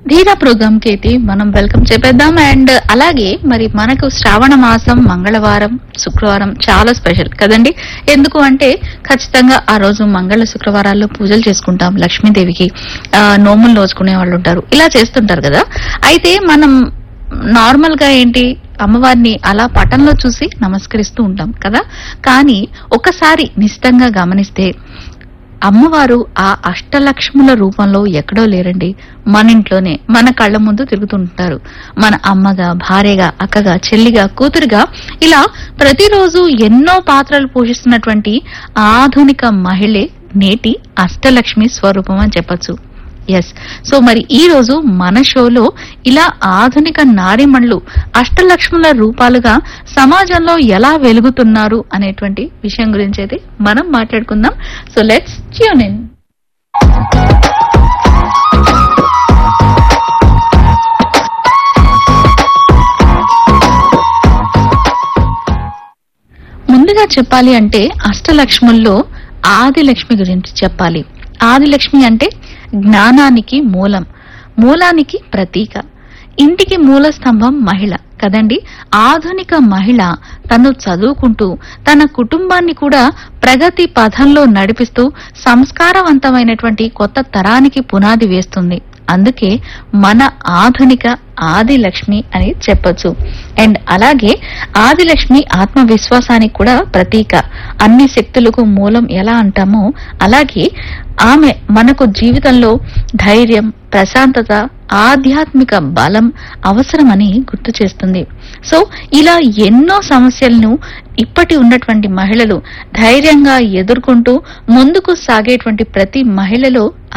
ధీరా ప్రోగ్రామ్ కి అయితే మనం వెల్కమ్ చెప్పేద్దాం అండ్ అలాగే మరి మనకు శ్రావణ మాసం మంగళవారం శుక్రవారం చాలా స్పెషల్ కదండి ఎందుకు అంటే ఖచ్చితంగా ఆ రోజు మంగళ శుక్రవారాల్లో పూజలు చేసుకుంటాం లక్ష్మీదేవికి ఆ, నోములు నోచుకునే వాళ్ళు ఉంటారు ఇలా చేస్తుంటారు కదా అయితే మనం నార్మల్ గా ఏంటి అమ్మవారిని అలా పటంలో చూసి నమస్కరిస్తూ ఉంటాం కదా కానీ ఒకసారి నిశ్చితంగా గమనిస్తే అమ్మవారు ఆ అష్టలక్ష్ముల రూపంలో ఎక్కడో లేరండి మన ఇంట్లోనే మన కళ్ళ ముందు తిరుగుతుంటారు మన అమ్మగా భార్యగా అక్కగా చెల్లిగా కూతురుగా ఇలా ప్రతిరోజు ఎన్నో పాత్రలు పోషిస్తున్నటువంటి ఆధునిక మహిళే నేటి అష్టలక్ష్మి స్వరూపం అని చెప్పొచ్చు ఎస్ సో మరి ఈ రోజు మన షోలో ఇలా ఆధునిక నారిమణులు అష్టలక్ష్ముల రూపాలుగా సమాజంలో ఎలా వెలుగుతున్నారు అనేటువంటి విషయం గురించి అయితే మనం మాట్లాడుకుందాం సో లెట్స్ ట్యూన్ ఇన్ ముందుగా చెప్పాలి అంటే అష్టలక్ష్ముల్లో ఆదిలక్ష్మి గురించి చెప్పాలి ఆదిలక్ష్మి అంటే జ్ఞానానికి మూలం మూలానికి ప్రతీక ఇంటికి మూల స్తంభం మహిళ కదండి ఆధునిక మహిళ తను చదువుకుంటూ తన కుటుంబాన్ని కూడా ప్రగతి పథంలో నడిపిస్తూ సంస్కారవంతమైనటువంటి కొత్త తరానికి పునాది వేస్తుంది అందుకే మన ఆధునిక ఆదిలక్ష్మి అని చెప్పొచ్చు అండ్ అలాగే ఆదిలక్ష్మి ఆత్మవిశ్వాసానికి కూడా ప్రతీక అన్ని శక్తులకు మూలం ఎలా అంటామో అలాగే ఆమె మనకు జీవితంలో ధైర్యం ప్రశాంతత ఆధ్యాత్మిక బలం అవసరమని గుర్తు చేస్తుంది సో ఇలా ఎన్నో సమస్యలను ఇప్పటి ఉన్నటువంటి మహిళలు ధైర్యంగా ఎదుర్కొంటూ ముందుకు సాగేటువంటి ప్రతి మహిళలో